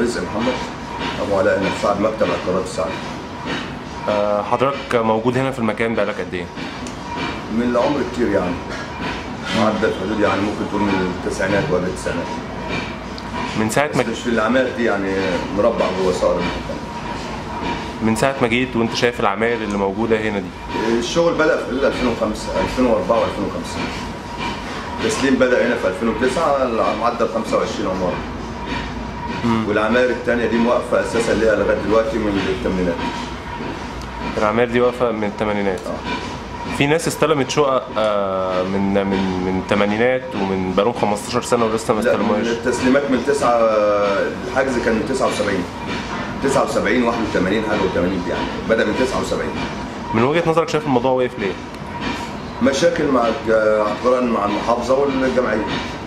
رزق محمد ابو علاء مساعد مكتب عقارات السعد آه، حضرتك موجود هنا في المكان بقالك قد ايه؟ من العمر كتير يعني معدل حدود يعني ممكن تقول من التسعينات ولا التسعينات من ساعة بس ما مش في الاعمال دي يعني مربع جوه صقر المحكمة. من ساعة ما جيت وانت شايف العماير اللي موجودة هنا دي الشغل بدا في 2005 2004 و2005 تسليم بدا هنا في 2009 معدل 25 عماره والعماير الثانيه دي موقفه اساسا ليها لغايه دلوقتي من الثمانينات العماير دي واقفة من الثمانينات في ناس استلمت شقق آه، من من من الثمانينات ومن بقالهم 15 سنة ولسه ما لا من استلموهاش التسليمات من 9 الحجز كان من 79 79 81 حاجه و80 يعني بدا من 79 من وجهة نظرك شايف الموضوع واقف ليه؟ مشاكل مع الج- عقارا مع المحافظه والجمعيه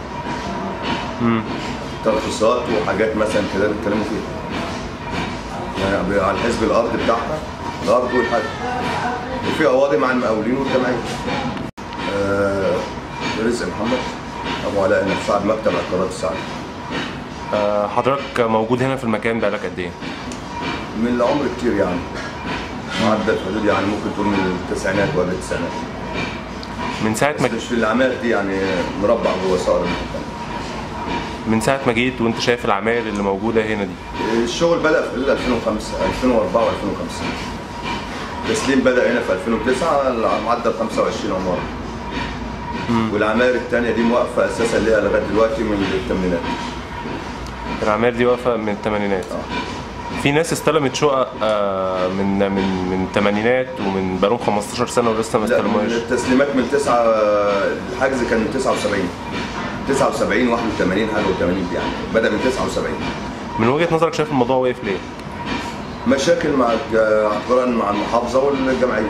ترخيصات وحاجات مثلا كده بيتكلموا فيها يعني على الحزب الارض بتاعها الارض والحد وفي قواضي مع المقاولين والجمعيه آه رزق محمد ابو علاء مساعد مكتب عقارات السعد آه، حضرتك موجود هنا في المكان بقالك قد ايه؟ من العمر كتير يعني معدل حدود يعني ممكن تقول من التسعينات ولا التسعينات من ساعة ما بس مش في الاعمال دي يعني مربع جوه صقر المحكمة. من ساعة ما جيت وانت شايف العماير اللي موجودة هنا دي الشغل بدا في 2005 2004 و2005 تسليم بدا هنا في 2009 معدل 25 عماره والعماير الثانيه دي موقفه اساسا ليها لغايه دلوقتي من الثمانينات العماير دي واقفة من الثمانينات في ناس استلمت شقق آه، من من من الثمانينات ومن بقالهم 15 سنة ولسه ما لا من استلموهاش التسليمات من 9 الحجز كان من 79 79 81 حاجه و80 يعني بدا من 79 من وجهة نظرك شايف الموضوع واقف ليه؟ مشاكل مع الج- عقارا مع المحافظه والجمعيه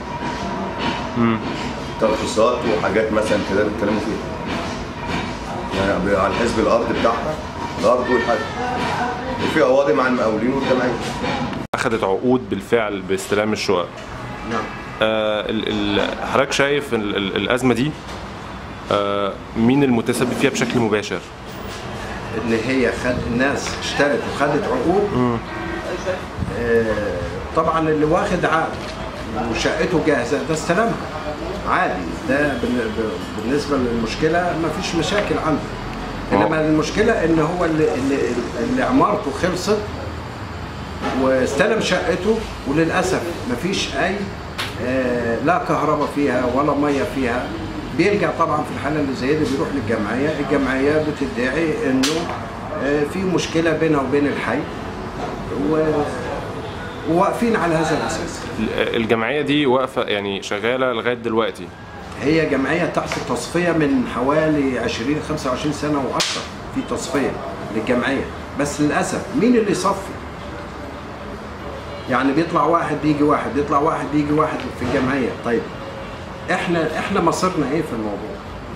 ترخيصات وحاجات مثلا كده بيتكلموا فيها يعني على الحزب الارض بتاعها الارض والحد وفي قواضي مع المقاولين والجمعيه أخذت عقود بالفعل باستلام الشقق نعم آه، ال- ال- حضرتك شايف ال- ال- الأزمة دي آه، مين المتسبب فيها بشكل مباشر؟ ان هي خد الناس اشترت وخدت عقود آه طبعا اللي واخد عقد وشقته جاهزه ده استلمها عادي ده بال- ب- بالنسبه للمشكله ما فيش مشاكل عنده انما المشكله ان هو اللي, اللي, اللي عمارته خلصت واستلم شقته وللاسف ما فيش اي آه، لا كهرباء فيها ولا ميه فيها بيرجع طبعا في الحاله اللي زي دي بيروح للجمعيه الجمعيه بتدعي انه آه، في مشكله بينها وبين الحي و- وواقفين على هذا الاساس ال- الجمعية دي واقفة يعني شغالة لغاية دلوقتي هي جمعيه تحت تصفيه من حوالي 20 25 سنه واكثر في تصفيه للجمعيه بس للاسف مين اللي يصفي؟ يعني بيطلع واحد بيجي واحد بيطلع واحد بيجي واحد في الجمعيه طيب احنا احنا مصيرنا ايه في الموضوع؟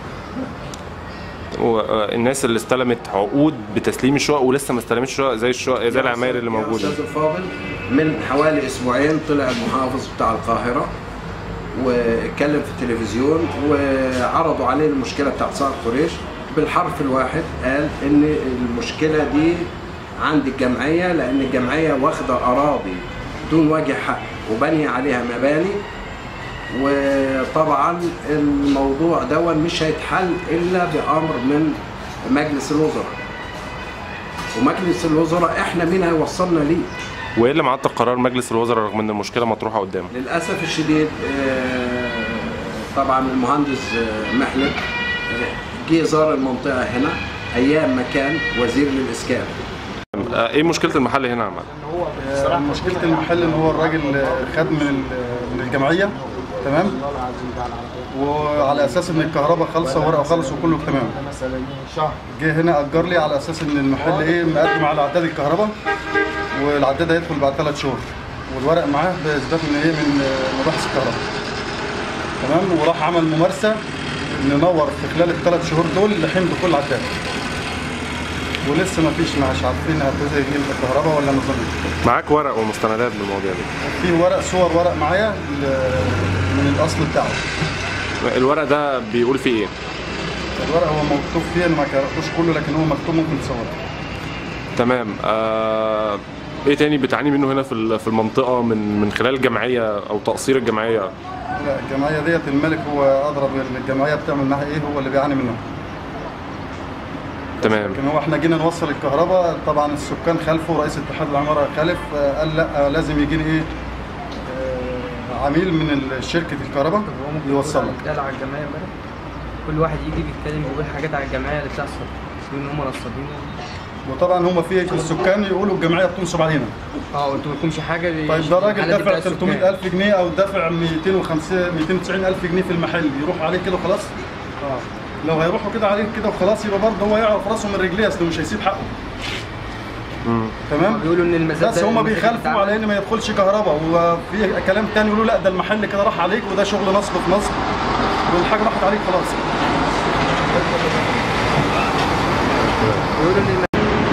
والناس اللي استلمت عقود بتسليم الشقق ولسه ما استلمتش شقق زي الشقق زي العماير اللي يا موجودة استاذ الفاضل من حوالي اسبوعين طلع المحافظ بتاع القاهره واتكلم في التلفزيون وعرضوا عليه المشكله بتاعت صقر قريش بالحرف الواحد قال ان المشكله دي عند الجمعيه لان الجمعيه واخده اراضي بدون وجه حق وبني عليها مباني وطبعا الموضوع ده مش هيتحل الا بامر من مجلس الوزراء ومجلس الوزراء احنا مين هيوصلنا ليه وايه اللي معطل قرار مجلس الوزراء رغم ان المشكلة مطروحة قدامه؟ للاسف الشديد آه، طبعا المهندس آه، محلب آه، جه زار المنطقه هنا ايام ما كان وزير للاسكان آه، ايه مشكلة المحل هنا يا عماد؟ آه، مشكلة المحل ان هو الراجل آه، خد من ال- من الجمعية تمام وعلى اساس ان الكهرباء خالصه ورقه خالص وكله تمام جه هنا اجر لي على اساس ان المحل ايه مقدم على عداد الكهرباء والعداد هيدخل بعد ثلاث شهور والورق معاه باثبات ان ايه من آه، مباحث الكهرباء تمام وراح عمل ممارسه ننور في خلال الثلاث شهور دول لحين دخول العداد ولسه ما فيش مش عارفين هتبتدي يجيب الكهرباء ولا نظام معاك ورق ومستندات بالمواضيع دي في ورق صور ورق معايا ل- من الاصل بتاعه الورق ده بيقول فيه ايه؟ الورق هو مكتوب فيه انا ما قراتوش كله لكن هو مكتوب ممكن تصوره تمام آه ايه تاني بتعاني منه هنا في ال- في المنطقه من من خلال الجمعيه او تقصير الجمعيه لا الجمعيه ديت الملك هو اضرب الجمعيه بتعمل معاها ايه هو اللي بيعاني منه تمام لكن هو احنا جينا نوصل الكهرباء طبعا السكان خلفه رئيس اتحاد العماره خالف آه، قال لا آه، لازم يجيني ايه آه، عميل من ال- شركه الكهرباء هو ممكن يوصل لك يتقال على الجمعيه امبارح كل واحد يجي يتكلم ويقول حاجات على الجمعيه اللي بتحصل يقول ان هم نصابين وطبعا هم في السكان يقولوا الجمعيه بتنصب علينا اه انتوا مالكمش حاجه دي- طيب ده راجل الحالة دي دافع بتاعت السكان. 300000 جنيه او دافع 250 290000 جنيه في المحل يروح عليه كده وخلاص اه لو هيروحوا كده عليه كده وخلاص يبقى برضه هو يعرف راسه من رجليه اصله مش هيسيب حقه تمام بيقولوا ان المزاد بس ده- هم المزاد بيخالفوا بتاعنا. على ان ما يدخلش كهرباء وفي كلام تاني يقولوا لا ده المحل كده راح عليك وده شغل نصب في نصب والحاجه راحت عليك خلاص بيقولوا ان الم-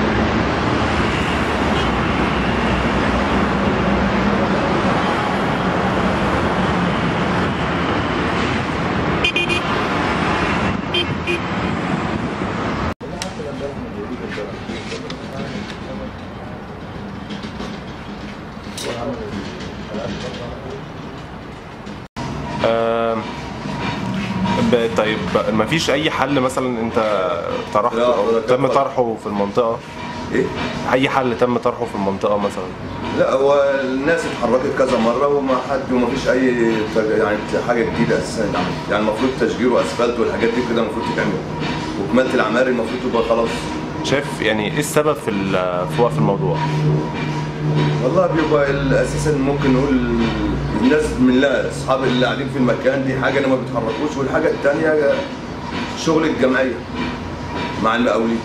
آه ب- طيب ما فيش اي حل مثلا انت طرحته لا، او ولا تم كفر. طرحه في المنطقه ايه اي حل تم طرحه في المنطقه مثلا لا هو الناس اتحركت كذا مره وما حد وما فيش اي تج- يعني حاجه جديده اساسا اتعملت يعني المفروض تشجير واسفلت والحاجات دي كده المفروض تتعمل وكماله العمار المفروض تبقى خلاص شايف يعني ايه السبب في ال- في وقف الموضوع والله بيبقى ال- اساسا ممكن نقول الناس من لا اصحاب اللي قاعدين في المكان دي حاجه انا ما بيتحركوش والحاجه الثانيه شغل الجمعيه مع المقاولين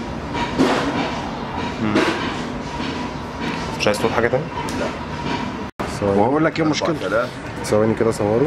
مش عايز تقول حاجه تاني لا واقول لك ايه مشكلته ثلاث ثواني كده صوروا